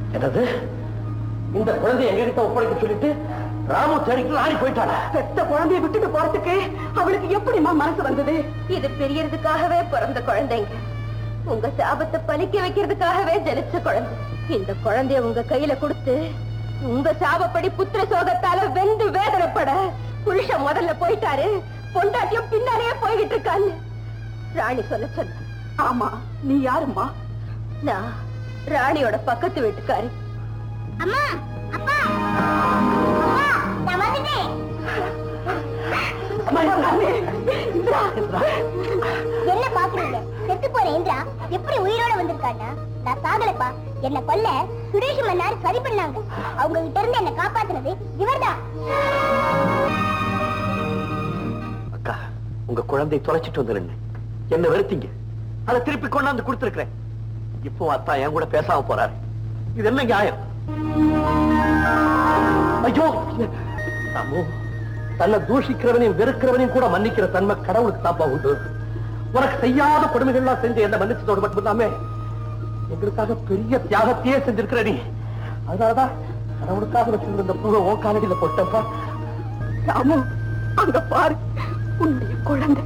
என்னது இந்த குழந்தை எங்க கிட்ட ஒப்படைக்க சொல்லிட்டு ராமு தேடிக்கு ஆடி போயிட்டாளா பெத்த குழந்தைய விட்டுட்டு போறதுக்கு அவளுக்கு எப்படிம்மா மனசு வந்தது இது பெரியறதுக்காகவே பிறந்த குழந்தைங்க உங்க சாபத்தை பலிக்க வைக்கிறதுக்காகவே ஜனிச்ச குழந்தை இந்த குழந்தைய உங்க கையில கொடுத்து உங்க சாபப்படி புத்திர சோகத்தால வெந்து வேதனைப்பட புருஷன் முதல்ல போயிட்டாரு பொண்டாட்டியும் பின்னாலேயே போய்கிட்டு இருக்கான்னு ராணி சொல்ல சொன்ன ஆமா நீ யாரும்மா நான் ராணியோட பக்கத்து வீட்டுக்காரி அம்மா அப்பா அம்மா நான் வந்துட்டேன் என்ன பாக்குறீங்க செத்து போற இந்திரா எப்படி உயிரோட வந்திருக்கானா நான் சாகலப்பா என்ன கொல்ல சுரேஷ் மன்னார் சரி பண்ணாங்க அவங்க கிட்ட இருந்து என்ன காப்பாத்துனது இவர்தான் அக்கா உங்க குழந்தை தொலைச்சிட்டு வந்துருங்க என்ன வெறுத்தீங்க அதை திருப்பி கொண்டாந்து கொடுத்துருக்கிறேன் இப்போ அத்தா என் கூட பேசாம போறாரு இது என்ன நியாயம் ஐயோ ராமு தன்னை தூஷிக்கிறவனையும் வெறுக்கிறவனையும் கூட மன்னிக்கிற தன்மை கடவுளுக்கு தாப்பா உண்டு உனக்கு செய்யாத கொடுமைகள்லாம் செஞ்சு என்ன மன்னிச்சதோடு மட்டும் இல்லாம எங்களுக்காக பெரிய தியாகத்தையே செஞ்சிருக்கிற நீ அதனாலதான் கடவுளுக்காக வச்சிருந்த இந்த பூவை ஓ காலடியில போட்டப்பா ராமு அங்க பாரு உன்னுடைய குழந்தை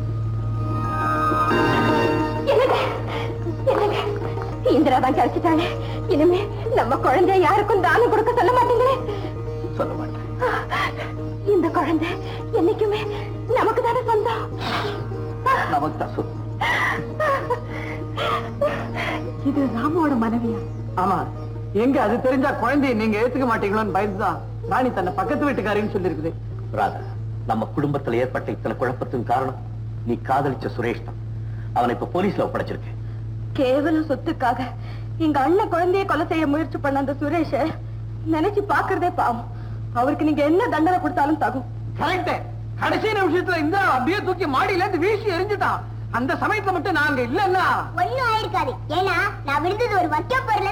என்னங்க என்னங்க இந்திரா தான் கிடைச்சிட்டாளே இனிமே நம்ம குழந்தைய யாருக்கும் தானம் கொடுக்க சொல்ல மாட்டீங்களே சொல்ல மாட்டேன் இந்த குழந்தை என்னைக்குமே நமக்கு தானே சொந்தம் நமக்கு தான் சொத்து இது ராமுவோட மனைவியா ஆமா எங்க அது தெரிஞ்சா குழந்தையை நீங்க ஏத்துக்க மாட்டீங்களோன்னு பயந்துதான் ராணி தன்னை பக்கத்து வீட்டுக்காரின்னு சொல்லிருக்குது ராதா நம்ம குடும்பத்துல ஏற்பட்ட இத்தனை குழப்பத்துக்கு காரணம் நீ காதலிச்ச சுரேஷ் தான் அவனை இப்ப போலீஸ்ல ஒப்படைச்சிருக்கேன் கேவலம் சொத்துக்காக எங்க அண்ணன் குழந்தைய கொலை செய்ய முயற்சி பண்ண அந்த சுரேஷ நினைச்சு பாக்குறதே பாவம் அவருக்கு நீங்க என்ன தண்டனை கொடுத்தாலும் தகும் கரெக்ட் கடைசி நிமிஷத்துல இந்த அப்படியே தூக்கி மாடியில இருந்து வீசி எரிஞ்சுட்டான் அந்த சமயத்துல மட்டும் நாங்க இல்லன்னா ஒண்ணும் ஆயிருக்காது ஏன்னா நான் விழுந்தது ஒரு வட்டப்பொருள்